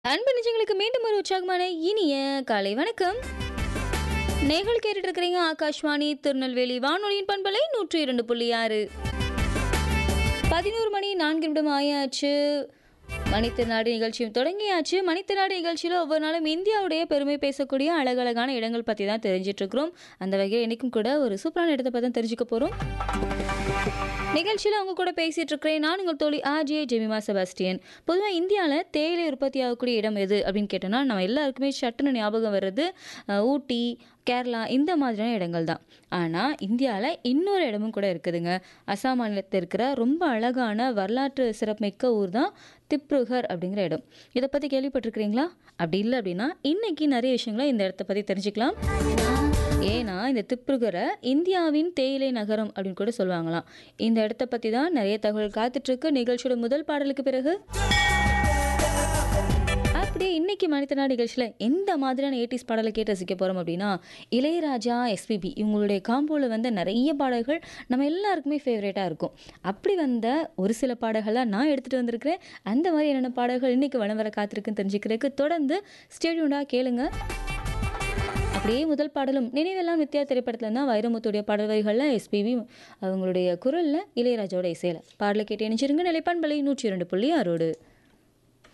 அன்பு நிஜங்களுக்கு மீண்டும் ஒரு உற்சாகமான இனிய காலை வணக்கம் நேர்கள் கேட்டுட்டு இருக்கிறீங்க ஆகாஷ்வாணி திருநெல்வேலி வானொலியின் பண்பலை நூற்றி இரண்டு புள்ளி ஆறு பதினோரு மணி நான்கு நிமிடம் ஆயாச்சு மணித்திருநாடு நிகழ்ச்சியும் தொடங்கியாச்சு மணித்திருநாடு நிகழ்ச்சியில் ஒவ்வொரு நாளும் இந்தியாவுடைய பெருமை பேசக்கூடிய அழகழகான இடங்கள் பற்றி தான் தெரிஞ்சிட்டு இருக்கிறோம் அந்த வகையில் என்றைக்கும் கூட ஒரு சூப்பரான இடத்தை பற்றி தான் தெரிஞ்சுக்க போகிறோம் நிகழ்ச்சியில் அவங்க கூட பேசிட்டு இருக்கிறேன் நான் உங்கள் தோழி ஆர்ஜே ஜெமிமா செபாஸ்டியன் பொதுவாக இந்தியாவில் தேயிலை உற்பத்தி ஆகக்கூடிய இடம் எது அப்படின்னு கேட்டோம்னா நம்ம எல்லாருக்குமே சட்டுன்னு ஞாபகம் வர்றது அஹ், ஊட்டி கேரளா இந்த மாதிரியான இடங்கள் தான் ஆனால் இந்தியாவில் இன்னொரு இடமும் கூட இருக்குதுங்க அசாம் மாநிலத்தில் இருக்கிற ரொம்ப அழகான வரலாற்று சிறப்புமிக்க ஊர் தான் திப்ருகர் அப்படிங்கிற இடம் இதை பற்றி கேள்விப்பட்டிருக்கிறீங்களா அப்படி இல்லை அப்படின்னா இன்னைக்கு நிறைய விஷயங்களை இந்த இடத்த பற்றி தெரிஞ்சுக்கலாம் ஏன்னா இந்த திப்ருகரை இந்தியாவின் தேயிலை நகரம் அப்படின்னு கூட சொல்லுவாங்களாம் இந்த இடத்த பற்றி தான் நிறைய தகவல் காத்துட்ருக்கு நிகழ்ச்சியோட முதல் பாடலுக்கு பிறகு அப்படியே இன்னைக்கு மனிதனா நிகழ்ச்சியில் எந்த மாதிரியான ஏட்டிஸ் பாடலை கேட்டு ரசிக்க போகிறோம் அப்படின்னா இளையராஜா எஸ்பிபி இவங்களுடைய காம்போவில் வந்த நிறைய பாடல்கள் நம்ம எல்லாருக்குமே ஃபேவரேட்டாக இருக்கும் அப்படி வந்த ஒரு சில பாடல்களை நான் எடுத்துகிட்டு வந்திருக்கிறேன் அந்த மாதிரி என்னென்ன பாடல்கள் இன்னைக்கு வளம் வர காத்திருக்குன்னு தெரிஞ்சுக்கிறதுக்கு தொடர்ந்து ஸ்டேடியூண்டாக கேளுங்க அப்படியே முதல் பாடலும் நினைவெல்லாம் நித்யா திரைப்படத்தில் தான் வைரமுத்துடைய பாடல் வரிகளில் எஸ்பிபி அவங்களுடைய குரலில் இளையராஜாவோட இசையில் பாடலை கேட்டு இணைச்சிருங்க நிலைப்பான்பலை நூற்றி இரண்டு புள்ளி ஆறோடு